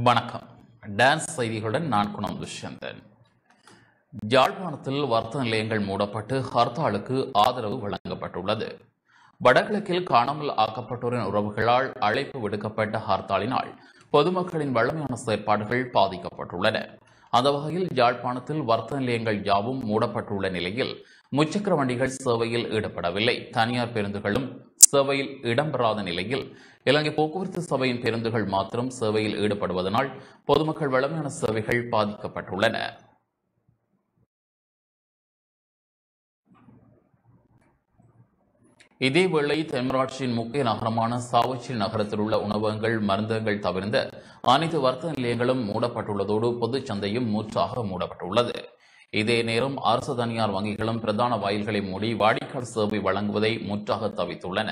வணக்கம் டான்ஸ் செய்திகளுடன் நான் குணம் துஷ்யந்தன் யாழ்ப்பாணத்தில் வர்த்தக நிலையங்கள் மூடப்பட்டு ஹர்த்தாலுக்கு ஆதரவு வழங்கப்பட்டுள்ளது வடகிழக்கில் காணாமல் ஆக்கப்பட்டோரின் உறவுகளால் அழைப்பு விடுக்கப்பட்ட ஹர்த்தாலினால் பொதுமக்களின் வழமையான செயற்பாடுகள் பாதிக்கப்பட்டுள்ளன அந்த வகையில் யாழ்ப்பாணத்தில் வர்த்தக நிலையங்கள் யாவும் மூடப்பட்டுள்ள நிலையில் முச்சக்கர வண்டிகள் சேவையில் ஈடுபடவில்லை தனியார் பேருந்துகளும் சேவையில் இடம்பெறாத நிலையில் இலங்கை போக்குவரத்து சபையின் பேருந்துகள் மாத்திரம் சேவையில் ஈடுபடுவதனால் பொதுமக்கள் வளமையான சேவைகள் பாதிக்கப்பட்டுள்ளன இதேவேளை தென்மராட்சியின் முக்கிய நகரமான சாவச்சி நகரத்தில் உள்ள உணவகங்கள் மருந்தகங்கள் தவிர்ந்த அனைத்து வர்த்தக நிலையங்களும் மூடப்பட்டுள்ளதோடு பொதுச் சந்தையும் மூற்றாக மூடப்பட்டுள்ளது இதே நேரம் அரசு தனியார் வங்கிகளும் பிரதான வாயில்களை மூடி வாடிக்கையாளர் சேவை வழங்குவதை முற்றாக தவித்துள்ளன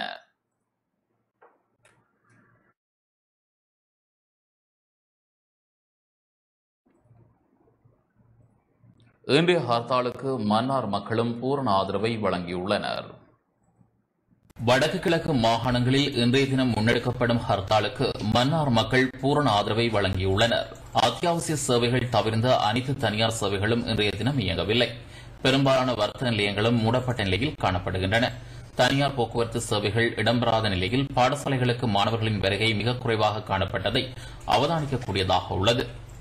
இன்றைய ஹர்த்தாலுக்கு மன்னார் மக்களும் பூரண ஆதரவை வழங்கியுள்ளனர் வடக்கு கிழக்கு மாகாணங்களில் இன்றைய தினம் முன்னெடுக்கப்படும் ஹர்த்தாலுக்கு மன்னார் மக்கள் பூரண ஆதரவை வழங்கியுள்ளனர் அத்தியாவசிய சேவைகள் தவிர்ந்த அனைத்து தனியார் சேவைகளும் இன்றைய தினம் இயங்கவில்லை பெரும்பாலான வர்த்தக நிலையங்களும் மூடப்பட்ட நிலையில் காணப்படுகின்றன தனியார் போக்குவரத்து சேவைகள் இடம்பெறாத நிலையில் பாடசாலைகளுக்கு மாணவர்களின் வருகை மிக குறைவாக காணப்பட்டதை அவதானிக்கக்கூடியதாக உள்ளது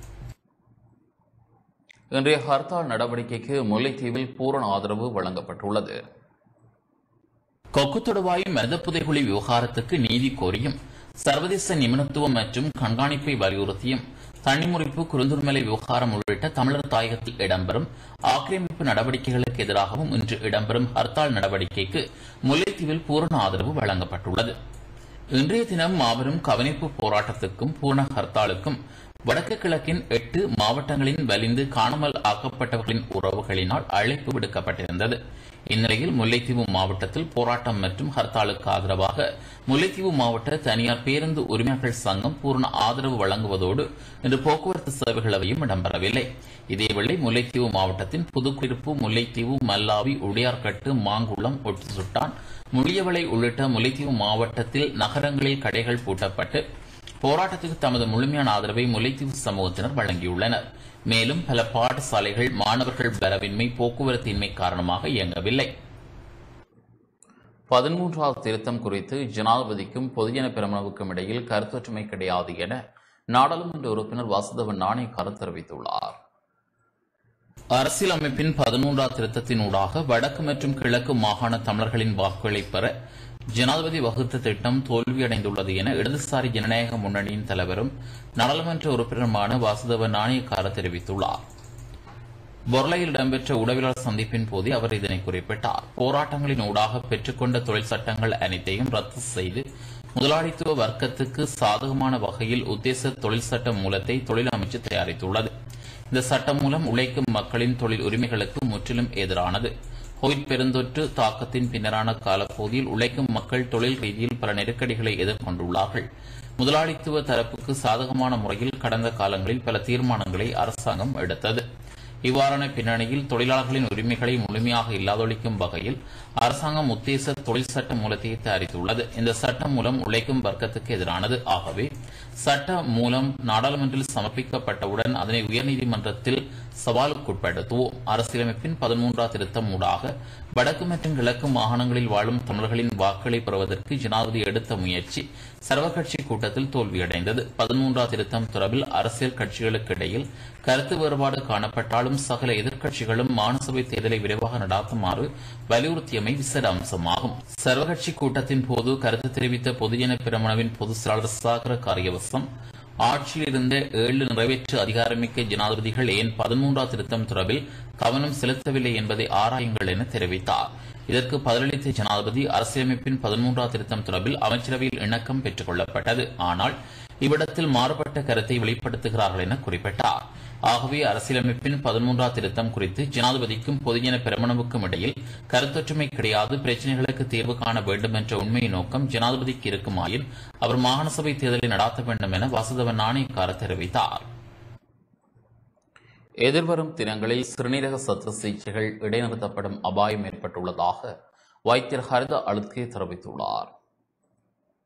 இன்றைய ஹர்த்தால் நடவடிக்கைக்கு முல்லைத்தீவில் பூரண ஆதரவு வழங்கப்பட்டுள்ளது கொக்கு தொடுவாய் மனித புதைகுழி விவகாரத்துக்கு நீதி கோரியும் சர்வதேச நிபுணத்துவம் மற்றும் கண்காணிப்பை வலியுறுத்தியும் தனிமுறிப்பு குருந்தூர்மலை விவகாரம் உள்ளிட்ட தமிழர் தாயகத்தில் இடம்பெறும் ஆக்கிரமிப்பு நடவடிக்கைகளுக்கு எதிராகவும் இன்று இடம்பெறும் ஹர்த்தால் நடவடிக்கைக்கு முல்லைத்தீவில் பூரண ஆதரவு வழங்கப்பட்டுள்ளது இன்றைய தினம் மாபெரும் கவனிப்பு போராட்டத்துக்கும் பூர்ண ஹர்த்தாலுக்கும் வடக்கு கிழக்கின் எட்டு மாவட்டங்களின் வலிந்து காணாமல் ஆக்கப்பட்டவர்களின் உறவுகளினால் அழைப்பு விடுக்கப்பட்டிருந்தது இந்நிலையில் முல்லைத்தீவு மாவட்டத்தில் போராட்டம் மற்றும் ஹர்த்தாலுக்கு ஆதரவாக முல்லைத்தீவு மாவட்ட தனியார் பேருந்து உரிமையாளர்கள் சங்கம் பூர்ண ஆதரவு வழங்குவதோடு இன்று போக்குவரத்து சேவைகள் எவையும் இடம்பெறவில்லை இதேவேளை முல்லைத்தீவு மாவட்டத்தின் புதுக்குடியிருப்பு முல்லைத்தீவு மல்லாவி உடையார்கட்டு மாங்குளம் ஒட்டுசுட்டான் முளியவளை உள்ளிட்ட முல்லைத்தீவு மாவட்டத்தில் நகரங்களில் கடைகள் பூட்டப்பட்டு போராட்டத்துக்கு தமது முழுமையான ஆதரவை முல்லைத்தீவு சமூகத்தினர் வழங்கியுள்ளனர் மேலும் பல பாடசாலைகள் மாணவர்கள் வரவின்மை போக்குவரத்தின்மை காரணமாக இயங்கவில்லை பதிமூன்றாவது திருத்தம் குறித்து ஜனாதிபதிக்கும் பொதுஜன பெருமளவுக்கும் இடையில் கருத்தொற்றுமை கிடையாது என நாடாளுமன்ற உறுப்பினர் வாசுதவன் நாணயக்காரர் தெரிவித்துள்ளார் அரசியலமைப்பின் பதிமூன்றாம் திருத்தத்தினூடாக வடக்கு மற்றும் கிழக்கு மாகாண தமிழர்களின் வாக்குகளை பெற ஜனாதிபதி வகுத்த திட்டம் தோல்வியடைந்துள்ளது என இடதுசாரி ஜனநாயக முன்னணியின் தலைவரும் நாடாளுமன்ற உறுப்பினருமான வாசுதவ நாணயக்கார தெரிவித்துள்ளார் பொருளையில் இடம்பெற்ற உடவியலாளர் சந்திப்பின் போது அவர் இதனை குறிப்பிட்டார் போராட்டங்களின் ஊடாக பெற்றுக்கொண்ட தொழில் சட்டங்கள் அனைத்தையும் ரத்து செய்து முதலாளித்துவ வர்க்கத்துக்கு சாதகமான வகையில் உத்தேச தொழில் சட்ட மூலத்தை தொழில் அமைச்சு தயாரித்துள்ளது இந்த சட்டம் மூலம் உழைக்கும் மக்களின் தொழில் உரிமைகளுக்கு முற்றிலும் எதிரானது கோவிட் பெருந்தொற்று தாக்கத்தின் பின்னரான காலப்பகுதியில் உழைக்கும் மக்கள் தொழில் ரீதியில் பல நெருக்கடிகளை எதிர்கொண்டுள்ளார்கள் முதலாளித்துவ தரப்புக்கு சாதகமான முறையில் கடந்த காலங்களில் பல தீர்மானங்களை அரசாங்கம் எடுத்தது இவ்வாறான பின்னணியில் தொழிலாளர்களின் உரிமைகளை முழுமையாக இல்லாதொழிக்கும் வகையில் அரசாங்கம் உத்தேச தொழில் சட்ட மூலத்தை தயாரித்துள்ளது இந்த சட்டம் மூலம் உழைக்கும் வர்க்கத்துக்கு எதிரானது ஆகவே சட்ட மூலம் நாடாளுமன்றில் சமர்ப்பிக்கப்பட்டவுடன் அதனை உயர்நீதிமன்றத்தில் சவாலுக்குட்படுத்துவோம் அரசியலமைப்பின் பதிமூன்றாம் திருத்தம் ஊடாக வடக்கு மற்றும் கிழக்கு மாகாணங்களில் வாழும் தமிழர்களின் வாக்குகளை பெறுவதற்கு ஜனாதிபதி எடுத்த முயற்சி சர்வகட்சி கூட்டத்தில் தோல்வியடைந்தது பதிமூன்றாம் திருத்தம் தொடர்பில் அரசியல் கட்சிகளுக்கு இடையில் கருத்து வேறுபாடு காணப்பட்டாலும் சகல எதிர்க்கட்சிகளும் மாநிலசபை தேர்தலை விரைவாக நடாத்துமாறு வலியுறுத்தியமை விசேட அம்சமாகும் சர்வகட்சி கூட்டத்தின் போது கருத்து தெரிவித்த பொதுஜன பிரமணவின் பொதுச் செயலாளர் சாகர காரியவசம் ஆட்சியில் இருந்த ஏழு நிறைவேற்று அதிகாரமிக்க ஜனாதிபதிகள் ஏன் பதிமூன்றாம் திருத்தம் தொடர்பில் கவனம் செலுத்தவில்லை என்பதை ஆராயுங்கள் என தெரிவித்தார் இதற்கு பதிலளித்த ஜனாதிபதி அரசியலமைப்பின் பதிமூன்றாம் திருத்தம் தொடர்பில் அமைச்சரவையில் இணக்கம் பெற்றுக் கொள்ளப்பட்டது ஆனால் இவ்விடத்தில் மாறுபட்ட கருத்தை வெளிப்படுத்துகிறார்கள் என குறிப்பிட்டார் ஆகவே அரசியலமைப்பின் பதிமூன்றாம் திருத்தம் குறித்து ஜனாதிபதிக்கும் பொதுஜன பெருமனவுக்கும் இடையில் கருத்தொற்றுமை கிடையாது பிரச்சினைகளுக்கு தீர்வு காண வேண்டும் என்ற உண்மையை நோக்கம் ஜனாதிபதிக்கு இருக்குமாயின் அவர் மாகாண சபை தேர்தலை நடாத்த வேண்டும் என வாசுதவன் நாணயக்கார தெரிவித்தார் எதிர்வரும் தினங்களில் சிறுநீரக சத்திர சிகிச்சைகள் இடைநிறுத்தப்படும் அபாயம் ஏற்பட்டுள்ளதாக வைத்தியர் ஹரித அழுத்கே தெரிவித்துள்ளார்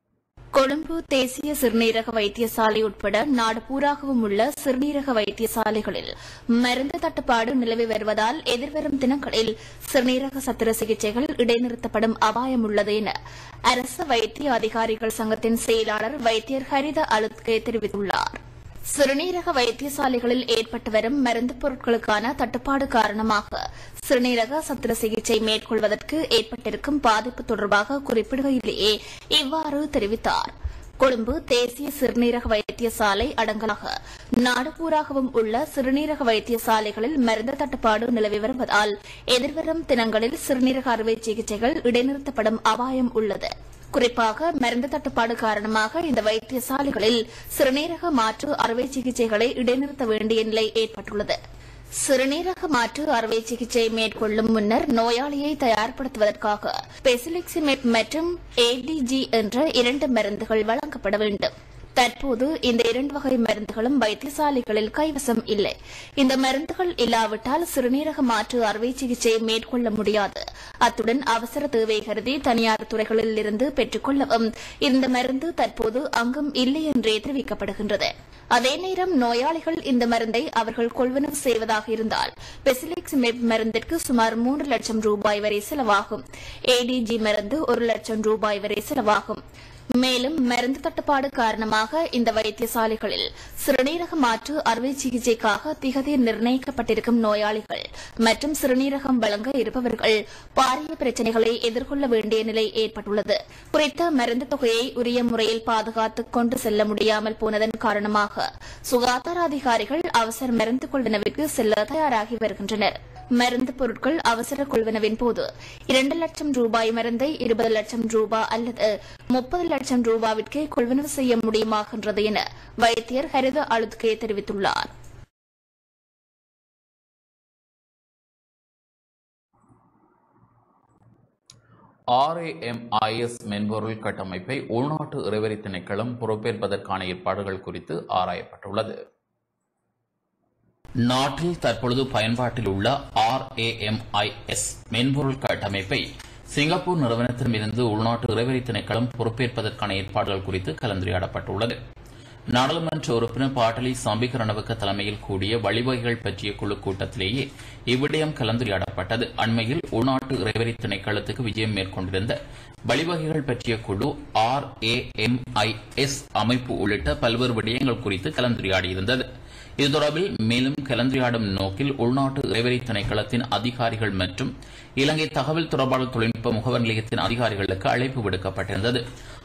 கொழும்பு தேசிய சிறுநீரக வைத்தியசாலை உட்பட நாடு பூராகவும் உள்ள சிறுநீரக வைத்தியசாலைகளில் மருந்து தட்டுப்பாடு நிலவி வருவதால் எதிர்வரும் தினங்களில் சிறுநீரக சத்திர சிகிச்சைகள் இடைநிறுத்தப்படும் அபாயம் உள்ளது என அரசு வைத்திய அதிகாரிகள் சங்கத்தின் செயலாளர் வைத்தியர் ஹரித அலுத்கே தெரிவித்துள்ளார் சிறுநீரக வைத்தியசாலைகளில் ஏற்பட்டு வரும் மருந்து பொருட்களுக்கான தட்டுப்பாடு காரணமாக சிறுநீரக சத்திர சிகிச்சை மேற்கொள்வதற்கு ஏற்பட்டிருக்கும் பாதிப்பு தொடர்பாக குறிப்பிடுகையிலேயே இவ்வாறு தெரிவித்தார் கொழும்பு தேசிய சிறுநீரக வைத்தியசாலை அடங்கலாக நாடு பூராகவும் உள்ள சிறுநீரக வைத்தியசாலைகளில் மருந்து தட்டுப்பாடு நிலவி வருவதால் எதிர்வரும் தினங்களில் சிறுநீரக அறுவை சிகிச்சைகள் இடைநிறுத்தப்படும் அபாயம் உள்ளது குறிப்பாக மருந்து தட்டுப்பாடு காரணமாக இந்த வைத்தியசாலைகளில் சிறுநீரக மாற்று அறுவை சிகிச்சைகளை இடைநிறுத்த வேண்டிய நிலை ஏற்பட்டுள்ளது சிறுநீரக மாற்று அறுவை சிகிச்சை மேற்கொள்ளும் முன்னர் நோயாளியை தயார்படுத்துவதற்காக பெசிலிக்சிமெட் மற்றும் ஏடிஜி என்ற இரண்டு மருந்துகள் வழங்கப்பட வேண்டும் தற்போது இந்த இரண்டு வகை மருந்துகளும் வைத்தியசாலைகளில் கைவசம் இல்லை இந்த மருந்துகள் இல்லாவிட்டால் சிறுநீரக மாற்று அறுவை சிகிச்சை மேற்கொள்ள முடியாது அத்துடன் அவசர தேவை கருதி தனியார் துறைகளில் இருந்து பெற்றுக்கொள்ளவும் இந்த மருந்து தற்போது அங்கும் இல்லை என்றே தெரிவிக்கப்படுகின்றது அதே நேரம் நோயாளிகள் இந்த மருந்தை அவர்கள் கொள்வனவு செய்வதாக இருந்தால் பெசிலிக்ஸ் மெப் மருந்திற்கு சுமார் மூன்று லட்சம் ரூபாய் வரை செலவாகும் ஏடிஜி மருந்து ஒரு லட்சம் ரூபாய் வரை செலவாகும் மேலும் மருந்து தட்டுப்பாடு காரணமாக இந்த வைத்தியசாலைகளில் சிறுநீரக மாற்று அறுவை சிகிச்சைக்காக திகதி நிர்ணயிக்கப்பட்டிருக்கும் நோயாளிகள் மற்றும் சிறுநீரகம் வழங்க இருப்பவர்கள் பாரிய பிரச்சினைகளை எதிர்கொள்ள வேண்டிய நிலை ஏற்பட்டுள்ளது குறித்த மருந்து தொகையை உரிய முறையில் பாதுகாத்துக் கொண்டு செல்ல முடியாமல் போனதன் காரணமாக சுகாதார அதிகாரிகள் அவசர மருந்து கொள்வனவிற்கு செல்ல தயாராகி வருகின்றனர் மருந்து பொருட்கள் அவசர கொள்வனவின் போது இரண்டு லட்சம் ரூபாய் மருந்தை இருபது லட்சம் ரூபாய் அல்லது முப்பது லட்சம் ரூபாவிற்கே கொள்வனவு செய்ய முடியுமாகின்றது என வைத்தியர் ஹரித அழுத்கே தெரிவித்துள்ளார் ஆர்ஏஎம்ஐஎஸ் மென்பொருள் கட்டமைப்பை உள்நாட்டு இறைவரி திணைக்களம் பொறுப்பேற்பதற்கான ஏற்பாடுகள் குறித்து ஆராயப்பட்டுள்ளது நாட்டில் தற்பொழுது பயன்பாட்டில் உள்ள ஆர்ஏஎம்ஐஎஸ் மென்பொருள் கட்டமைப்பை சிங்கப்பூர் நிறுவனத்திடமிருந்து உள்நாட்டு இறைவரி திணைக்களம் பொறுப்பேற்பதற்கான ஏற்பாடுகள் குறித்து கலந்துரையாடப்பட்டுள்ளது நாடாளுமன்ற உறுப்பினர் பாட்டலி சம்பிகரணவுக்கு தலைமையில் கூடிய வழிவகைகள் பற்றிய குழு கூட்டத்திலேயே இவ்விடயம் கலந்துரையாடப்பட்டது அண்மையில் உள்நாட்டு இறைவரி திணைக்களத்துக்கு விஜயம் மேற்கொண்டிருந்த வழிவகைகள் பற்றிய குழு R A M I S அமைப்பு உள்ளிட்ட பல்வேறு விடயங்கள் குறித்து கலந்துரையாடியிருந்தது இது தொடர்பில் மேலும் கலந்துரையாடும் நோக்கில் உள்நாட்டு இறைவரி திணைக்களத்தின் அதிகாரிகள் மற்றும் இலங்கை தகவல் தொடர்பாளர் தொழில்நுட்ப முகவர் நிலையத்தின் அதிகாரிகளுக்கு அழைப்பு விடுக்கப்பட்டிருந்தது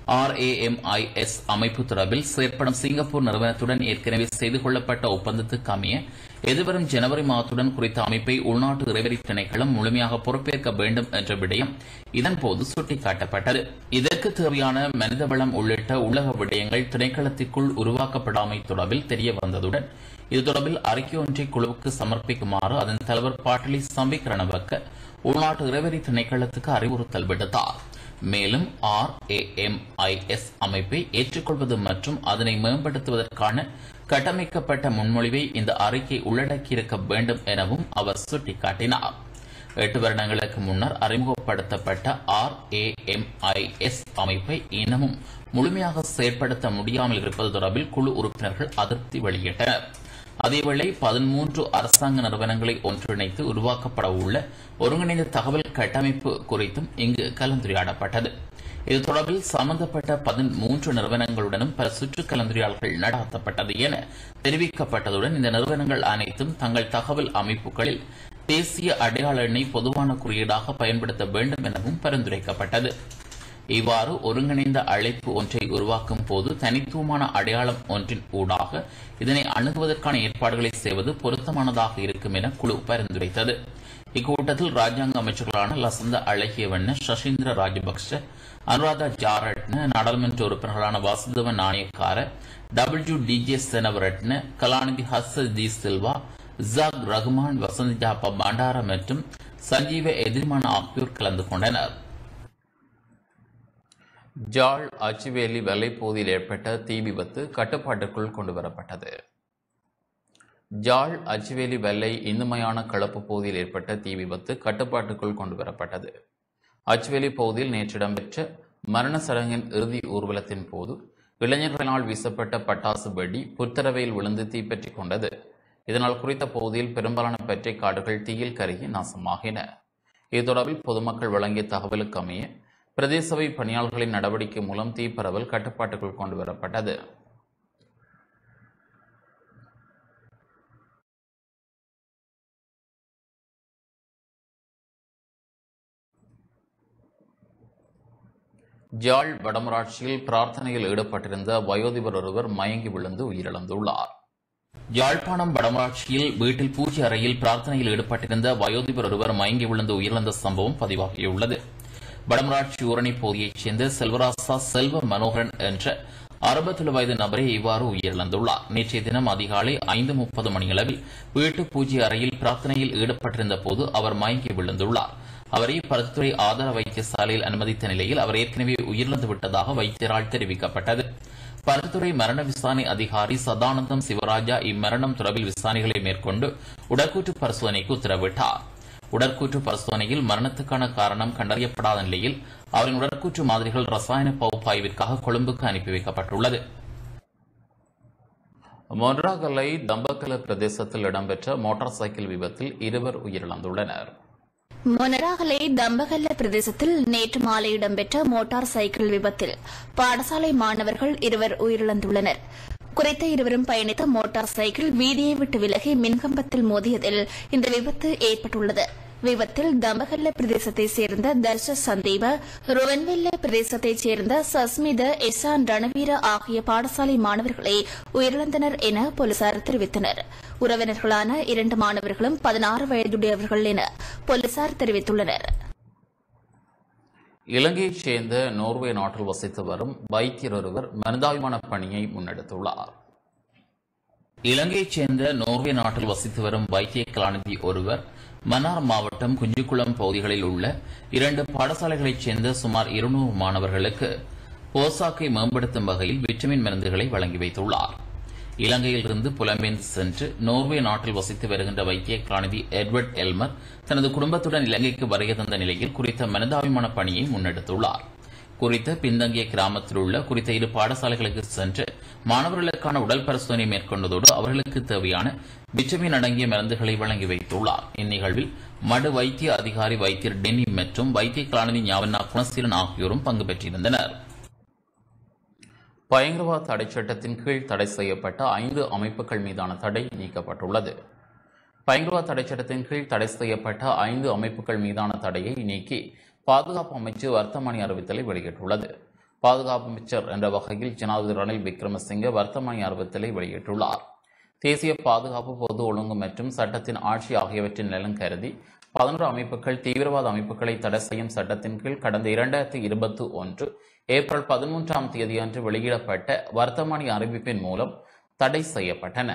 ஆர்ஏஎம்ஐஎஸ் அமைப்பு தொடர்பில் செயற்படும் சிங்கப்பூர் நிறுவனத்துடன் ஏற்கனவே செய்து கொள்ளப்பட்ட ஒப்பந்தத்துக்கு அமைய எதிர்வரும் ஜனவரி மாதத்துடன் குறித்த அமைப்பை உள்நாட்டு இறைவரி திணைக்களம் முழுமையாக பொறுப்பேற்க வேண்டும் என்ற விடயம் இதன்போது சுட்டிக்காட்டப்பட்டது இதற்கு தேவையான மனிதவளம் உள்ளிட்ட உலக விடயங்கள் திணைக்களத்திற்குள் உருவாக்கப்படாமை தொடர்பில் தெரிய வந்ததுடன் இது தொடர்பில் அறிக்கை ஒன்றை குழுவுக்கு சமர்ப்பிக்குமாறு அதன் தலைவர் பாட்டலி சம்பிக்கரணவக்க உள்நாட்டு இறைவரி திணைக்களத்துக்கு அறிவுறுத்தல் விடுத்தார் மேலும் R A M I S அமைப்பை ஏற்றுக்கொள்வது மற்றும் அதனை மேம்படுத்துவதற்கான கட்டமைக்கப்பட்ட முன்மொழிவை இந்த அறிக்கை உள்ளடக்கியிருக்க வேண்டும் எனவும் அவர் சுட்டிக்காட்டினார் எட்டு வருடங்களுக்கு முன்னர் அறிமுகப்படுத்தப்பட்ட R A M I S அமைப்பை இன்னமும் முழுமையாக செயற்படுத்த முடியாமல் இருப்பது தொடர்பில் குழு உறுப்பினர்கள் அதிருப்தி வெளியிட்டனர் அதேவேளை பதிமூன்று அரசாங்க நிறுவனங்களை ஒன்றிணைத்து உருவாக்கப்பட உள்ள ஒருங்கிணைந்த தகவல் கட்டமைப்பு குறித்தும் இங்கு கலந்துரையாடப்பட்டது இது தொடர்பில் சம்பந்தப்பட்ட பதிமூன்று நிறுவனங்களுடனும் பல சுற்று கலந்துரையாடல்கள் நடாத்தப்பட்டது என தெரிவிக்கப்பட்டதுடன் இந்த நிறுவனங்கள் அனைத்தும் தங்கள் தகவல் அமைப்புகளில் தேசிய அடையாள எண்ணை பொதுவான குறியீடாக பயன்படுத்த வேண்டும் எனவும் பரிந்துரைக்கப்பட்டது இவ்வாறு ஒருங்கிணைந்த அழைப்பு ஒன்றை உருவாக்கும் போது தனித்துவமான அடையாளம் ஒன்றின் ஊடாக இதனை அணுகுவதற்கான ஏற்பாடுகளை செய்வது பொருத்தமானதாக இருக்கும் என குழு பரிந்துரைத்தது இக்கூட்டத்தில் ராஜாங்க அமைச்சர்களான லசந்த அழகியவண்ண சசீந்திர ராஜபக்ஷ அனுராதா ஜாரட்ன நாடாளுமன்ற உறுப்பினர்களான வாசுதவ நாணயக்கார டபிள்யூ டிஜே செனவரட்ன கலாநிதி ஹச தி சில்வா ஜாக் ரஹ்மான் வசந்த் ஜாப்பா பண்டார மற்றும் சஞ்சீவ எதிர்மான ஆகியோர் கலந்து கொண்டனர் ஜாழ் அச்சுவேலி வெள்ளைப்பகுதியில் ஏற்பட்ட தீ விபத்து கட்டுப்பாட்டுக்குள் கொண்டுவரப்பட்டது ஜாழ் அச்சுவேலி வெள்ளை இந்துமையான கலப்பு பகுதியில் ஏற்பட்ட தீ விபத்து கட்டுப்பாட்டுக்குள் கொண்டுவரப்பட்டது அச்சுவேலி பகுதியில் நேற்று இடம்பெற்ற மரண சடங்கின் இறுதி ஊர்வலத்தின் போது இளைஞர்களால் வீசப்பட்ட பட்டாசு வெடி புத்தரவையில் விழுந்து தீப்பற்றிக் கொண்டது இதனால் குறித்த பகுதியில் பெரும்பாலான பற்றை காடுகள் தீயில் கருகி நாசமாகின இது தொடர்பில் பொதுமக்கள் வழங்கிய தகவலுக்கு அமைய பிரதேசபை பணியாளர்களின் நடவடிக்கை மூலம் தீப்பரவல் கட்டுப்பாட்டுக்குள் கொண்டு வரப்பட்டது ஜாழ் வடமராட்சியில் பிரார்த்தனையில் ஈடுபட்டிருந்த வயோதிபர் ஒருவர் மயங்கி விழுந்து உயிரிழந்துள்ளார் யாழ்ப்பாணம் வடமராட்சியில் வீட்டில் பூஜை அறையில் பிரார்த்தனையில் ஈடுபட்டிருந்த வயோதிபர் ஒருவர் மயங்கி விழுந்து உயிரிழந்த சம்பவம் பதிவாகியுள்ளது வடமராட்சி ஊரணி பகுதியைச் சேர்ந்த செல்வராசா செல்வ மனோகரன் என்ற அறுபத்தேழு வயது நபரே இவ்வாறு உயிரிழந்துள்ளார் நேற்றைய தினம் அதிகாலை ஐந்து முப்பது மணியளவில் வீட்டு பூஜை அறையில் பிரார்த்தனையில் ஈடுபட்டிருந்த போது அவர் மயங்கி விழுந்துள்ளார் அவரை பருத்துறை ஆதார வைத்தியசாலையில் அனுமதித்த நிலையில் அவர் ஏற்கனவே உயிரிழந்து விட்டதாக வைத்தியரால் தெரிவிக்கப்பட்டது பருத்துறை மரண விசாரணை அதிகாரி சதானந்தம் சிவராஜா இம்மரணம் தொடர்பில் விசாரணைகளை மேற்கொண்டு உடற்கூற்று பரிசோதனைக்கு உத்தரவிட்டார் உடற்கூற்று பரிசோதனையில் மரணத்துக்கான காரணம் கண்டறியப்படாத நிலையில் அவரின் உடற்கூற்று மாதிரிகள் ரசாயன பகுப்பாய்விற்காக கொழும்புக்கு அனுப்பி வைக்கப்பட்டுள்ளது மொன்றாகலை தம்பக்கல பிரதேசத்தில் இடம்பெற்ற மோட்டார் சைக்கிள் விபத்தில் இருவர் உயிரிழந்துள்ளனர் மொனராகலை தம்பகல்ல பிரதேசத்தில் நேற்று மாலை இடம்பெற்ற மோட்டார் சைக்கிள் விபத்தில் பாடசாலை மாணவர்கள் இருவர் உயிரிழந்துள்ளனர் குறித்த இருவரும் பயணித்த மோட்டார் சைக்கிள் வீதியை விட்டு விலகி மின்கம்பத்தில் மோதியதில் இந்த விபத்து ஏற்பட்டுள்ளது விபத்தில் தம்பகல்ல பிரதேசத்தைச் சேர்ந்த தர்ஷ சந்தீப ருவன்வெல்ல பிரதேசத்தைச் சேர்ந்த சஸ்மித எசான் ரணவீர ஆகிய பாடசாலை மாணவர்களே உயிரிழந்தனர் என போலீசார் தெரிவித்தனர் உறவினர்களான இரண்டு மாணவர்களும் பதினாறு வயதுடையவர்கள் என போலீசார் தெரிவித்துள்ளனர் இலங்கையைச் சேர்ந்த நோர்வே நாட்டில் வசித்து வரும் வைத்தியர் ஒருவர் மனிதாபிமான பணியை முன்னெடுத்துள்ளார் இலங்கையைச் சேர்ந்த நோர்வே நாட்டில் வசித்து வரும் வைத்திய கலாநிதி ஒருவர் மன்னார் மாவட்டம் குஞ்சுக்குளம் பகுதிகளில் உள்ள இரண்டு பாடசாலைகளைச் சேர்ந்த சுமார் இருநூறு மாணவர்களுக்கு போசாக்கை மேம்படுத்தும் வகையில் விட்டமின் மருந்துகளை வழங்கி வைத்துள்ளார் இலங்கையிலிருந்து புலம்பெயர்ந்து சென்று நோர்வே நாட்டில் வசித்து வருகின்ற வைத்திய கலாநிதி எட்வர்ட் எல்மர் தனது குடும்பத்துடன் இலங்கைக்கு வருகை தந்த நிலையில் குறித்த மனிதாபிமான பணியை முன்னெடுத்துள்ளார் குறித்த பின்தங்கிய கிராமத்தில் உள்ள குறித்த இரு பாடசாலைகளுக்கு சென்று மாணவர்களுக்கான உடல் பரிசோதனை மேற்கொண்டதோடு அவர்களுக்கு தேவையான விட்டமின் அடங்கிய மருந்துகளை வழங்கி வைத்துள்ளார் இந்நிகழ்வில் மடு வைத்திய அதிகாரி வைத்தியர் டெனி மற்றும் வைத்திய கலாநிதி ஞாபனா குணசீலன் ஆகியோரும் பங்கு பெற்றிருந்தனர் பயங்கரவாத தடை சட்டத்தின் கீழ் தடை செய்யப்பட்ட ஐந்து அமைப்புகள் மீதான தடை நீக்கப்பட்டுள்ளது பயங்கரவாத தடை சட்டத்தின் கீழ் தடை செய்யப்பட்ட ஐந்து அமைப்புகள் மீதான தடையை நீக்கி பாதுகாப்பு அமைச்சு வர்த்தமானி அறிவித்தலை வெளியிட்டுள்ளது பாதுகாப்பு அமைச்சர் என்ற வகையில் ஜனாதிபதி ரணில் விக்ரமசிங்கே வர்த்தமானி அறிவித்தலை வெளியிட்டுள்ளார் தேசிய பாதுகாப்பு பொது ஒழுங்கு மற்றும் சட்டத்தின் ஆட்சி ஆகியவற்றின் நலன் கருதி பதினொரு அமைப்புகள் தீவிரவாத அமைப்புகளை தடை செய்யும் சட்டத்தின் கீழ் கடந்த இரண்டாயிரத்தி இருபத்தி ஒன்று ஏப்ரல் பதிமூன்றாம் தேதியன்று வெளியிடப்பட்ட வர்த்தமானி அறிவிப்பின் மூலம் தடை செய்யப்பட்டன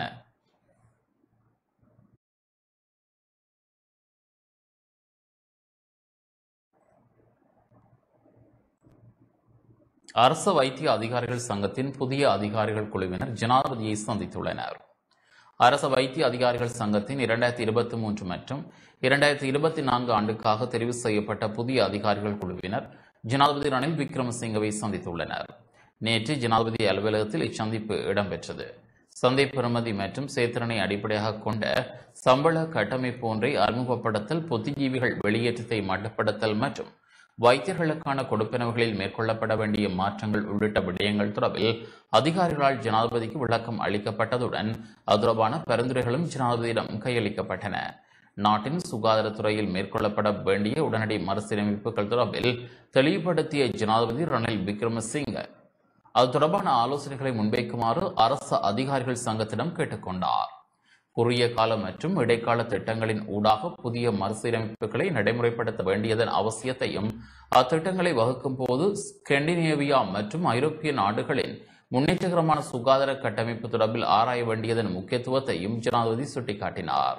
அரசு வைத்திய அதிகாரிகள் சங்கத்தின் புதிய அதிகாரிகள் குழுவினர் ஜனாதிபதியை சந்தித்துள்ளனர் அரசு வைத்திய அதிகாரிகள் சங்கத்தின் இரண்டாயிரத்தி இருபத்தி மூன்று மற்றும் இரண்டாயிரத்தி இருபத்தி நான்கு ஆண்டுக்காக தெரிவு செய்யப்பட்ட புதிய அதிகாரிகள் குழுவினர் ஜனாதிபதி ரணில் விக்ரமசிங்கவை சந்தித்துள்ளனர் நேற்று ஜனாதிபதி அலுவலகத்தில் இச்சந்திப்பு இடம்பெற்றது சந்தை பெறுமதி மற்றும் சேத்திரனை அடிப்படையாக கொண்ட சம்பள கட்டமைப்பு ஒன்றை அறிமுகப்படுத்தல் புத்திஜீவிகள் வெளியேற்றத்தை மட்டுப்படுத்தல் மற்றும் வைத்தியர்களுக்கான கொடுப்பனவுகளில் மேற்கொள்ளப்பட வேண்டிய மாற்றங்கள் உள்ளிட்ட விடயங்கள் தொடர்பில் அதிகாரிகளால் ஜனாதிபதிக்கு விளக்கம் அளிக்கப்பட்டதுடன் அது தொடர்பான பரிந்துரைகளும் ஜனாதிபதியிடம் கையளிக்கப்பட்டன நாட்டின் சுகாதாரத்துறையில் மேற்கொள்ளப்பட வேண்டிய உடனடி மறுசீரமைப்புகள் தொடர்பில் தெளிவுபடுத்திய ஜனாதிபதி ரணில் விக்ரமசிங்க அது தொடர்பான ஆலோசனைகளை முன்வைக்குமாறு அரசு அதிகாரிகள் சங்கத்திடம் கேட்டுக்கொண்டார் குறுகிய கால மற்றும் இடைக்கால திட்டங்களின் ஊடாக புதிய மறுசீரமைப்புகளை நடைமுறைப்படுத்த வேண்டியதன் அவசியத்தையும் அத்திட்டங்களை வகுக்கும் போது ஸ்கெண்டினேவியா மற்றும் ஐரோப்பிய நாடுகளின் முன்னேற்றகரமான சுகாதார கட்டமைப்பு தொடர்பில் ஆராய வேண்டியதன் முக்கியத்துவத்தையும் ஜனாதிபதி சுட்டிக்காட்டினார்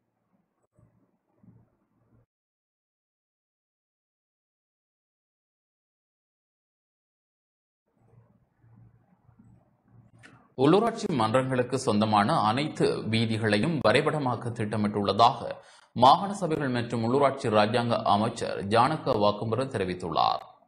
உள்ளூராட்சி மன்றங்களுக்கு சொந்தமான அனைத்து வீதிகளையும் வரைபடமாக்க திட்டமிட்டுள்ளதாக மாகாண சபைகள் மற்றும் உள்ளூராட்சி ராஜாங்க அமைச்சர் ஜானக வாக்குமுறை தெரிவித்துள்ளார்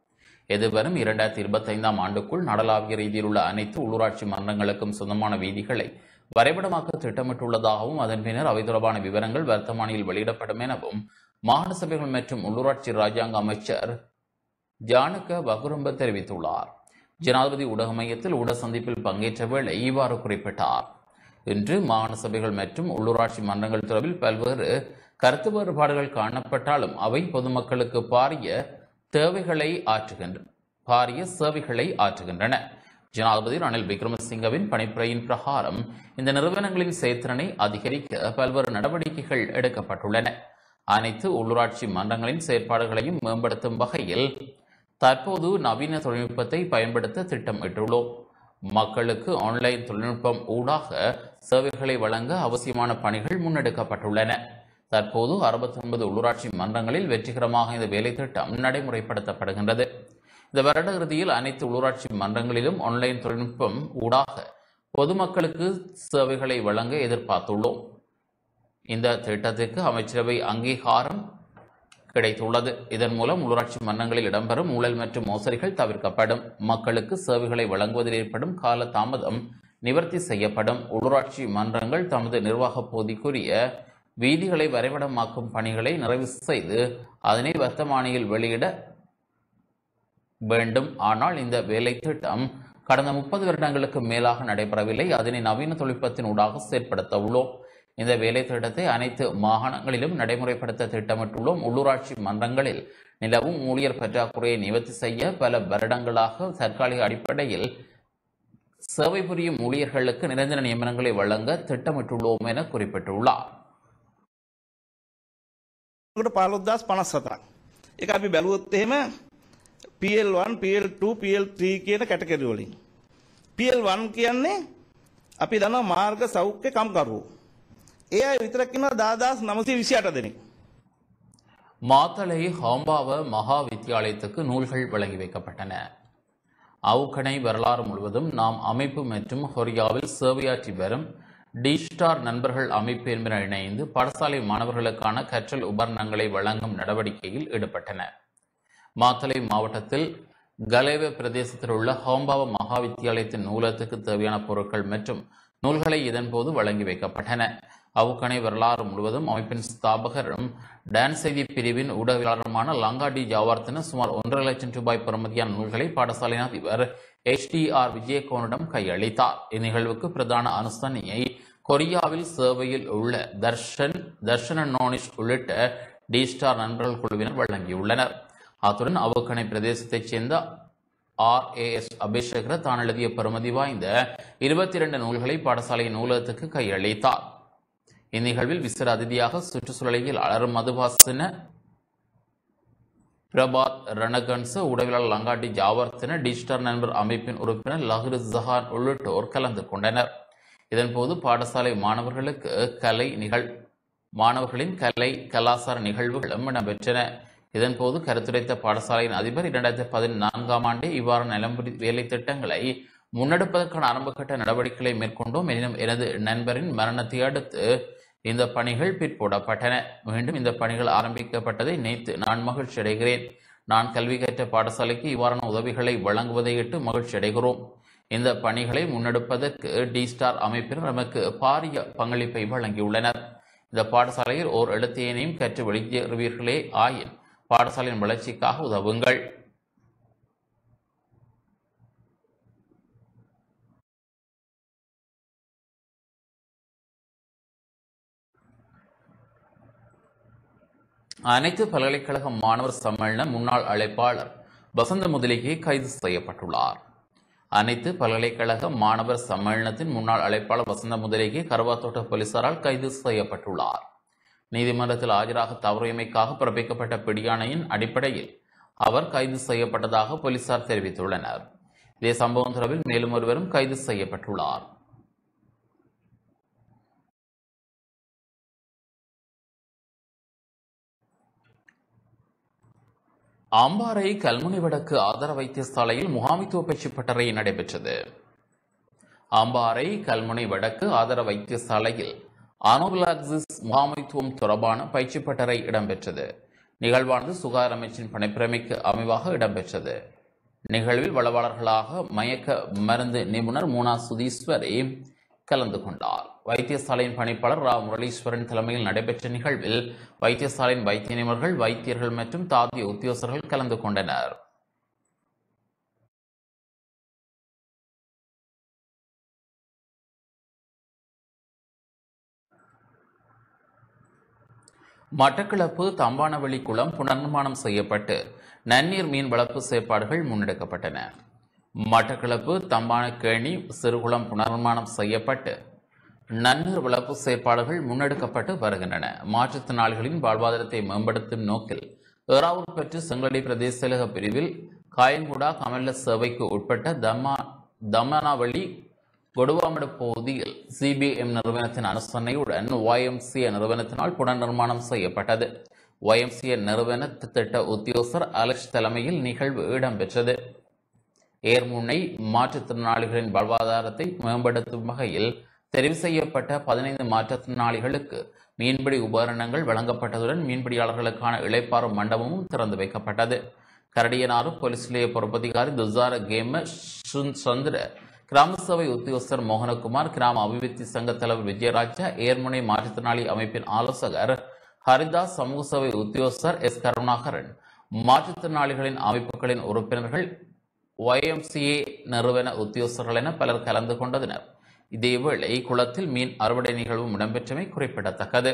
எதிர்வரும் இரண்டாயிரத்தி இருபத்தைந்தாம் ஆண்டுக்குள் நடலாவிய ரீதியில் உள்ள அனைத்து உள்ளூராட்சி மன்றங்களுக்கும் சொந்தமான வீதிகளை வரைபடமாக்க திட்டமிட்டுள்ளதாகவும் அதன் பின்னர் அவை தொடர்பான விவரங்கள் வர்த்தமானியில் வெளியிடப்படும் எனவும் மாகாண சபைகள் மற்றும் உள்ளூராட்சி ராஜாங்க அமைச்சர் ஜானக வகுரம்ப தெரிவித்துள்ளார் ஜனாதிபதி ஊடக மையத்தில் ஊடக சந்திப்பில் பங்கேற்ற வேளை இவ்வாறு குறிப்பிட்டார் இன்று மாகாண சபைகள் மற்றும் உள்ளூராட்சி மன்றங்கள் தொடர்பில் பல்வேறு கருத்து வேறுபாடுகள் காணப்பட்டாலும் அவை பொதுமக்களுக்கு பாரிய தேவைகளை ஆற்றுகின்றன பாரிய சேவைகளை ஆற்றுகின்றன ஜனாதிபதி ரணில் விக்ரமசிங்கவின் பணிப்புரையின் பிரகாரம் இந்த நிறுவனங்களின் செயற்திறனை அதிகரிக்க பல்வேறு நடவடிக்கைகள் எடுக்கப்பட்டுள்ளன அனைத்து உள்ளூராட்சி மன்றங்களின் செயற்பாடுகளையும் மேம்படுத்தும் வகையில் தற்போது நவீன தொழில்நுட்பத்தை பயன்படுத்த திட்டமிட்டுள்ளோம் மக்களுக்கு ஆன்லைன் தொழில்நுட்பம் ஊடாக சேவைகளை வழங்க அவசியமான பணிகள் முன்னெடுக்கப்பட்டுள்ளன தற்போது 69 உள்ளூராட்சி மன்றங்களில் வெற்றிகரமாக இந்த வேலை திட்டம் நடைமுறைப்படுத்தப்படுகின்றது இந்த வருட இறுதியில் அனைத்து உள்ளூராட்சி மன்றங்களிலும் ஆன்லைன் தொழில்நுட்பம் ஊடாக பொதுமக்களுக்கு சேவைகளை வழங்க எதிர்பார்த்துள்ளோம் இந்த திட்டத்திற்கு அமைச்சரவை அங்கீகாரம் கிடைத்துள்ளது இதன் மூலம் உள்ளூராட்சி மன்றங்களில் இடம்பெறும் ஊழல் மற்றும் மோசடிகள் தவிர்க்கப்படும் மக்களுக்கு சேவைகளை வழங்குவதில் ஏற்படும் கால தாமதம் நிவர்த்தி செய்யப்படும் உள்ளூராட்சி மன்றங்கள் தமது நிர்வாக பகுதிக்குரிய வீதிகளை வரைபடமாக்கும் பணிகளை நிறைவு செய்து அதனை வர்த்தமானியில் வெளியிட வேண்டும் ஆனால் இந்த வேலை திட்டம் கடந்த முப்பது வருடங்களுக்கு மேலாக நடைபெறவில்லை அதனை நவீன தொழில்நுட்பத்தின் ஊடாக செயற்படுத்த உள்ளோம் இந்த வேலை திட்டத்தை அனைத்து மாகாணங்களிலும் நடைமுறைப்படுத்த திட்டமிட்டுள்ளோம் உள்ளூராட்சி மன்றங்களில் நிலவும் ஊழியர் பற்றாக்குறையை நிவர்த்தி செய்ய பல வருடங்களாக தற்காலிக அடிப்படையில் சேவை புரியும் ஊழியர்களுக்கு நிரந்தர நியமனங்களை வழங்க திட்டமிட்டுள்ளோம் என குறிப்பிட்டுள்ளார் කට පාලොද්දස් පනස් සතරක් එක අපි බැලුවොත් එහෙම PL1 PL2 PL3 කියන කැටකරවලින් PL1 කියන්නේ අපි දන්න මාර්ග සෞඛ්‍ය කම්කරුවෝ ඒ අය විතරක් ඉන්නවා දාදාස් නමසය විසිට දෙනෙක් மாத்தளை ஹாம்பாவ மகா வித்தியாலயத்துக்கு நூல்கள் வழங்கி வைக்கப்பட்டன அவுக்கணை வரலாறு முழுவதும் நாம் அமைப்பு மற்றும் ஹொரியாவில் சேவையாற்றி வரும் டி ஸ்டார் நண்பர்கள் அமைப்பு என்பன இணைந்து பாடசாலை மாணவர்களுக்கான கற்றல் உபகரணங்களை வழங்கும் நடவடிக்கையில் ஈடுபட்டன மாத்தளை மாவட்டத்தில் கலேவ பிரதேசத்தில் உள்ள ஹோம்பாவ மகா வித்தியாலயத்தின் நூலகத்துக்கு தேவையான பொருட்கள் மற்றும் நூல்களை இதன்போது வழங்கி வைக்கப்பட்டன அவுக்கணை வரலாறு முழுவதும் அமைப்பின் ஸ்தாபகரும் டான்ஸ் செய்தி பிரிவின் ஊடகவியலாளருமான லங்கா டி ஜாவார்த்தன சுமார் ஒன்றரை லட்சம் ரூபாய் பெறுமதியான நூல்களை பாடசாலையின் அதிபர் எச்டிஆர் விஜயகோனிடம் கையளித்தார் இந்நிகழ்வுக்கு பிரதான அனுசரணையை கொரியாவில் சேவையில் உள்ள தர்ஷன் தர்ஷன நோனிஷ் உள்ளிட்ட டி ஸ்டார் நண்பர்கள் குழுவினர் வழங்கியுள்ளனர் அத்துடன் அவுக்கணை பிரதேசத்தைச் சேர்ந்த ஆர் ஏ எஸ் அபிஷேகர தான் எழுதிய பெறுமதி வாய்ந்த இருபத்தி இரண்டு நூல்களை பாடசாலையின் நூலகத்துக்கு கையளித்தார் இந்நிகழ்வில் விசிற அதிதியாக சுற்றுச்சூழலில் அலரும் மதுபாசன பிரபாத் ரணகன்ச உடவியலாளர் லங்காட்டி ஜாவர்த்தன டிஜிட்டல் நண்பர் அமைப்பின் உறுப்பினர் லஹ்ரு ஜஹான் உள்ளிட்டோர் கலந்து கொண்டனர் இதன்போது பாடசாலை மாணவர்களுக்கு கலை நிகழ் மாணவர்களின் கலை கலாசார நிகழ்வுகளும் இடம்பெற்றன இதன்போது கருத்துரைத்த பாடசாலையின் அதிபர் இரண்டாயிரத்தி பதினான்காம் ஆண்டே இவ்வாறு நிலம்புரி வேலை திட்டங்களை முன்னெடுப்பதற்கான ஆரம்பகட்ட நடவடிக்கைகளை மேற்கொண்டோம் எனினும் எனது நண்பரின் மரணத்தை அடுத்து இந்த பணிகள் பிற்போடப்பட்டன மீண்டும் இந்த பணிகள் ஆரம்பிக்கப்பட்டதை நினைத்து நான் மகிழ்ச்சி அடைகிறேன் நான் கல்வி கற்ற பாடசாலைக்கு இவ்வாறான உதவிகளை வழங்குவதையிட்டு மகிழ்ச்சி அடைகிறோம் இந்த பணிகளை முன்னெடுப்பதற்கு டி ஸ்டார் அமைப்பினர் நமக்கு பாரிய பங்களிப்பை வழங்கியுள்ளனர் இந்த பாடசாலையில் ஓர் எழுத்தையனையும் கற்று வெளியேறுவீர்களே ஆயின் பாடசாலையின் வளர்ச்சிக்காக உதவுங்கள் அனைத்து பல்கலைக்கழக மாணவர் சம்மேளன முன்னாள் அழைப்பாளர் வசந்த முதலிகை கைது செய்யப்பட்டுள்ளார் அனைத்து பல்கலைக்கழக மாணவர் சம்மேளனத்தின் முன்னாள் அழைப்பாளர் வசந்த முதலிகை கருவாத்தோட்ட போலீசாரால் கைது செய்யப்பட்டுள்ளார் நீதிமன்றத்தில் ஆஜராக தவறியமைக்காக பிறப்பிக்கப்பட்ட பிடியாணையின் அடிப்படையில் அவர் கைது செய்யப்பட்டதாக போலீசார் தெரிவித்துள்ளனர் இதே சம்பவம் தொடர்பில் மேலும் ஒருவரும் கைது செய்யப்பட்டுள்ளார் அம்பாறை கல்முனை வடக்கு ஆதார வைத்தியசாலையில் முகாமித்துவ பயிற்சி பட்டறை நடைபெற்றது அம்பாறை கல்முனை வடக்கு ஆதார வைத்தியசாலையில் அனோபிளாக்சிஸ் முகாமைத்துவம் தொடர்பான பயிற்சி பட்டறை இடம்பெற்றது நிகழ்வானது சுகாதார அமைச்சின் பணிப்பிரமைக்கு அமைவாக இடம்பெற்றது நிகழ்வில் வளவாளர்களாக மயக்க மருந்து நிபுணர் மூனா சுதீஸ்வரி கலந்து கொண்டார் வைத்தியசாலையின் பணிப்பாளர் ரா முரளீஸ்வரன் தலைமையில் நடைபெற்ற நிகழ்வில் வைத்தியசாலையின் வைத்திய நிபுணர்கள் வைத்தியர்கள் மற்றும் தாதிய உத்தியோகஸ்தர்கள் கலந்து கொண்டனர் மட்டக்களப்பு தம்பானவெளி குளம் புனர்நிர்மாணம் செய்யப்பட்டு நன்னீர் மீன் வளர்ப்பு செயற்பாடுகள் முன்னெடுக்கப்பட்டன மட்டக்களப்பு தம்பானக்கேணி சிறுகுளம் புனர்நிர்மாணம் செய்யப்பட்டு நன்னீர் வளர்ப்பு செயற்பாடுகள் முன்னெடுக்கப்பட்டு வருகின்றன மாற்றுத்திறனாளிகளின் வாழ்வாதாரத்தை மேம்படுத்தும் நோக்கில் ஏறாவூர் பெற்று செங்கலடி பிரதேச செயலக பிரிவில் காயங்குடா கமல்ல சேவைக்கு உட்பட்ட தம்மா தம்மனாவளி கொடுவாமடு பகுதியில் சிபிஎம் நிறுவனத்தின் அனுசரணையுடன் ஒய்எம்சிஏ நிறுவனத்தினால் புனர்நிர்மாணம் செய்யப்பட்டது ஒய்எம்சிஏ நிறுவன திட்ட உத்தியோகர் அலெக்ஸ் தலைமையில் நிகழ்வு இடம்பெற்றது ஏர்முனை மாற்றுத்திறனாளிகளின் வாழ்வாதாரத்தை மேம்படுத்தும் வகையில் தெரிவு செய்யப்பட்ட பதினைந்து மாற்றுத்திறனாளிகளுக்கு மீன்பிடி உபகரணங்கள் வழங்கப்பட்டதுடன் மீன்பிடியாளர்களுக்கான இளைப்பாறும் மண்டபமும் திறந்து வைக்கப்பட்டது கரடியனாறு போலீஸ் நிலைய பொறுப்பதிகாரி துசார கேம சந்திர கிராம சபை உத்தியோகஸ்தர் மோகனகுமார் கிராம அபிவிருத்தி சங்க தலைவர் விஜயராஜா ஏர்முனை மாற்றுத்திறனாளி அமைப்பின் ஆலோசகர் ஹரிதாஸ் சமூக சபை உத்தியோகஸ்தர் எஸ் கருணாகரன் மாற்றுத்திறனாளிகளின் அமைப்புகளின் உறுப்பினர்கள் ஒய்எம்சிஏ நிறுவன உத்தியோகஸ்தர்கள் என பலர் கலந்து கொண்டனர் இதேவேளை குளத்தில் மீன் அறுவடை நிகழ்வும் இடம்பெற்றமை குறிப்பிடத்தக்கது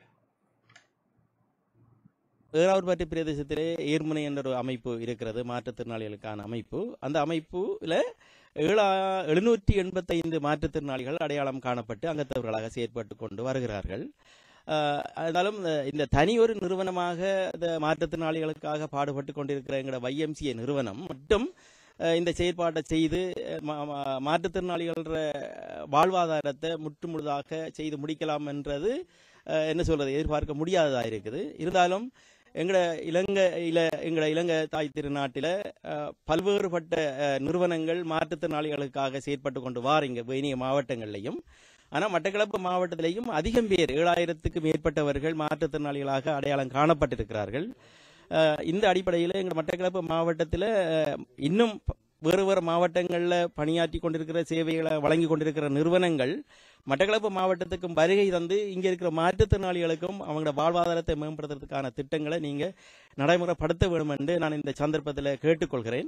ஏறாவூர்பட்டி பிரதேசத்திலே ஏர்முனை என்ற ஒரு அமைப்பு இருக்கிறது மாற்றுத்திறனாளிகளுக்கான அமைப்பு அந்த அமைப்புல ஏழா எழுநூற்றி எண்பத்தைந்து மாற்றுத்திறனாளிகள் அடையாளம் காணப்பட்டு அங்கத்தவர்களாக செயற்பட்டு கொண்டு வருகிறார்கள் ஆஹ் இருந்தாலும் இந்த- இந்த தனி ஒரு நிறுவனமாக இந்த மாற்றுத்திறனாளிகளுக்காக பாடுபட்டு கொண்டிருக்கிற எங்களோட YMCA நிறுவனம் மட்டும் அஹ், இந்த செயற்பாட்டை செய்து அஹ், மா- மா- மாற்றுத்திறனாளிகள வாழ்வாதாரத்தை முற்றுமுழுதாக செய்து முடிக்கலாம் என்றது அஹ், என்ன சொல்றது எதிர்பார்க்க முடியாததாக இருக்குது இருந்தாலும் எங்களோட இலங்கை இல எங்களோட இலங்கை தாய் திருநாட்டில் பல்வேறுபட்ட அஹ், நிறுவனங்கள் மாற்றுத்திறனாளிகளுக்காக செயற்பட்டு கொண்டு வாரீங்க வேணிய மாவட்டங்கள்லையும் ஆனால் மட்டக்களப்பு மாவட்டத்திலேயும் அதிகம் பேர் ஏழாயிரத்துக்கு மேற்பட்டவர்கள் மாற்றுத்திறனாளிகளாக அடையாளம் காணப்பட்டிருக்கிறார்கள் அஹ், இந்த அடிப்படையில் எங்கள் மட்டக்களப்பு மாவட்டத்தில் அஹ், இன்னும் ப- வேறு வேறு மாவட்டங்களில் பணியாற்றி கொண்டிருக்கிற சேவைகளை வழங்கி கொண்டிருக்கிற நிறுவனங்கள் மட்டக்களப்பு மாவட்டத்துக்கும் வருகை தந்து இங்கே இருக்கிற மாற்றுத்திறனாளிகளுக்கும் அவங்களோட வாழ்வாதாரத்தை மேம்படுத்துறதுக்கான திட்டங்களை நீங்கள் நடைமுறைப்படுத்த வேண்டும் என்று நான் இந்த சந்தர்ப்பத்தில் கேட்டுக்கொள்கிறேன்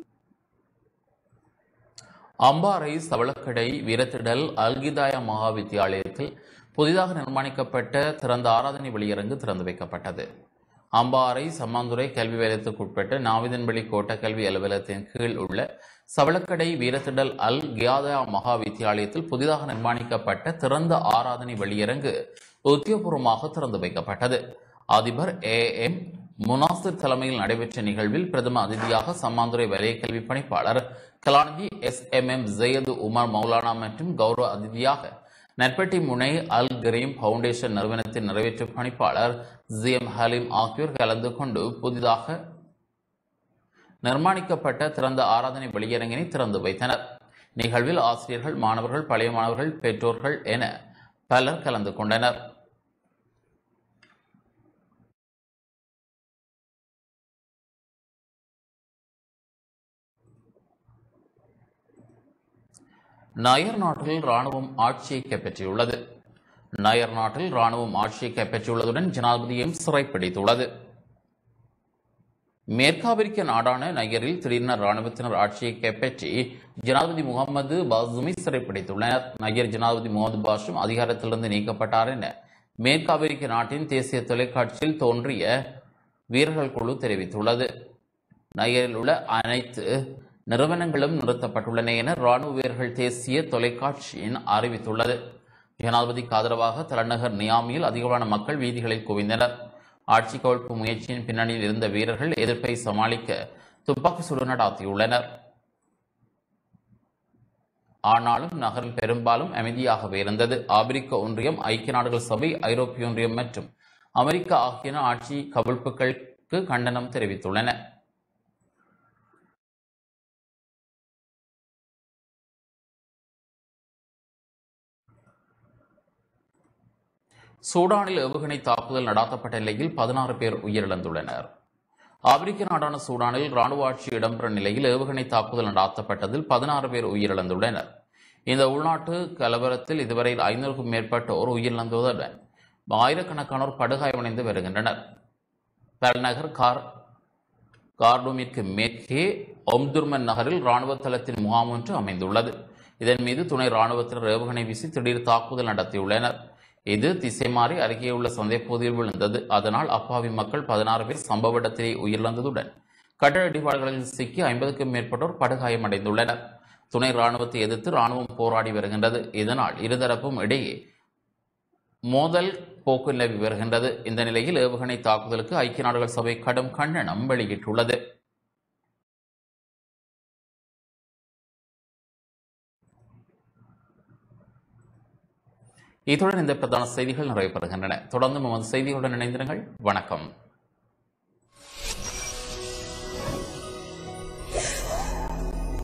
அம்பாறை சவளக்கடை வீரத்திடல் அல்கிதாயா மகா வித்தியாலயத்தில் புதிதாக நிர்மாணிக்கப்பட்ட திறந்த ஆராதனை வெளியரங்கு திறந்து வைக்கப்பட்டது அம்பாறை சம்மாந்துறை கல்வி வேலயத்துக்குட்பட்ட நாவிதன்வெளி கோட்ட கல்வி அலுவலகத்தின் கீழ் உள்ள சவளக்கடை வீரத்திடல் அல் கியாதயா மகா வித்தியாலயத்தில் புதிதாக நிர்மாணிக்கப்பட்ட திறந்த ஆராதனை வெளியரங்கு உத்தியோகபூர்வமாக திறந்து வைக்கப்பட்டது அதிபர் ஏ எம் முனாசிர் தலைமையில் நடைபெற்ற நிகழ்வில் பிரதம அதிதியாக சம்மாந்துறை வலய கல்வி பணிப்பாளர் கலாநிதி எஸ் எம் எம் ஜெயது உமர் மௌலானா மற்றும் கௌரவ அதிதியாக நட்பட்டி முனை அல் கரீம் ஃபவுண்டேஷன் நிறுவனத்தின் நிறைவேற்று பணிப்பாளர் ஜி எம் ஹலீம் ஆகியோர் கலந்து கொண்டு புதிதாக நிர்மாணிக்கப்பட்ட திறந்த ஆராதனை வெளியரங்கினை திறந்து வைத்தனர் நிகழ்வில் ஆசிரியர்கள் மாணவர்கள் பழைய மாணவர்கள் பெற்றோர்கள் என பலர் கலந்து கொண்டனர் நயர் நாட்டில் ராணுவம் ஆட்சியை கைப்பற்றியுள்ளது நயர் நாட்டில் ராணுவம் ஆட்சியை கைப்பற்றியுள்ளதுடன் ஜனாதிபதியையும் சிறைப்பிடித்துள்ளது மேற்காப்பிரிக்க நாடான நயரில் திடீரென ராணுவத்தினர் ஆட்சியை கைப்பற்றி ஜனாதிபதி முகமது பாசுமி சிறைப்பிடித்துள்ளனர் நயர் ஜனாதிபதி முகமது பாஷும் அதிகாரத்திலிருந்து நீக்கப்பட்டார் என மேற்காப்பிரிக்க நாட்டின் தேசிய தொலைக்காட்சியில் தோன்றிய வீரர்கள் குழு தெரிவித்துள்ளது நயரில் உள்ள அனைத்து நிறுவனங்களும் நிறுத்தப்பட்டுள்ளன என ராணுவ வீரர்கள் தேசிய தொலைக்காட்சியின் அறிவித்துள்ளது ஜனாதிபதிக்கு ஆதரவாக தலைநகர் நியாமியில் அதிகமான மக்கள் வீதிகளில் குவிந்தனர் ஆட்சி கவிழ்ப்பு முயற்சியின் பின்னணியில் இருந்த வீரர்கள் எதிர்ப்பை சமாளிக்க துப்பாக்கி சூடு நடாத்தியுள்ளனர் ஆனாலும் நகரில் பெரும்பாலும் அமைதியாகவே இருந்தது ஆப்பிரிக்க ஒன்றியம் ஐக்கிய நாடுகள் சபை ஐரோப்பிய ஒன்றியம் மற்றும் அமெரிக்கா ஆகியன ஆட்சி கவிழ்ப்புகளுக்கு கண்டனம் தெரிவித்துள்ளன சூடானில் ஏவுகணை தாக்குதல் நடாத்தப்பட்ட நிலையில் பதினாறு பேர் உயிரிழந்துள்ளனர் ஆப்பிரிக்க நாடான சூடானில் ராணுவ ஆட்சி இடம்பெற நிலையில் ஏவுகணை தாக்குதல் நடாத்தப்பட்டதில் பதினாறு பேர் உயிரிழந்துள்ளனர் இந்த உள்நாட்டு கலவரத்தில் இதுவரை ஐநூறுக்கும் மேற்பட்டோர் உயிரிழந்துள்ளதுடன் ஆயிரக்கணக்கானோர் படுகாயமடைந்து வருகின்றனர் தலைநகர் கார் கார்டூமிற்கு மேற்கே ஒம்துர்மன் நகரில் ராணுவ தளத்தின் முகாம் ஒன்று அமைந்துள்ளது இதன் மீது துணை ராணுவத்தினர் ஏவுகணை வீசி திடீர் தாக்குதல் நடத்தியுள்ளனர் இது திசை மாறி அருகேயுள்ள சந்தைப்பகுதியில் விழுந்தது அதனால் அப்பாவி மக்கள் பதினாறு பேர் சம்பவ இடத்திலே உயிரிழந்ததுடன் கட்டட இடிபாடுகளில் சிக்கி ஐம்பதுக்கும் மேற்பட்டோர் படுகாயமடைந்துள்ளனர் துணை ராணுவத்தை எதிர்த்து ராணுவம் போராடி வருகின்றது இதனால் இருதரப்பும் இடையே மோதல் போக்கு நிலவி வருகின்றது இந்த நிலையில் ஏவுகணை தாக்குதலுக்கு ஐக்கிய நாடுகள் சபை கடும் கண்டனம் வெளியிட்டுள்ளது இத்துடன் இந்த பிரதான செய்திகள் நிறைவு பெறுகின்றன தொடர்ந்து நமது செய்திகளுடன் இணைந்திருங்கள் வணக்கம்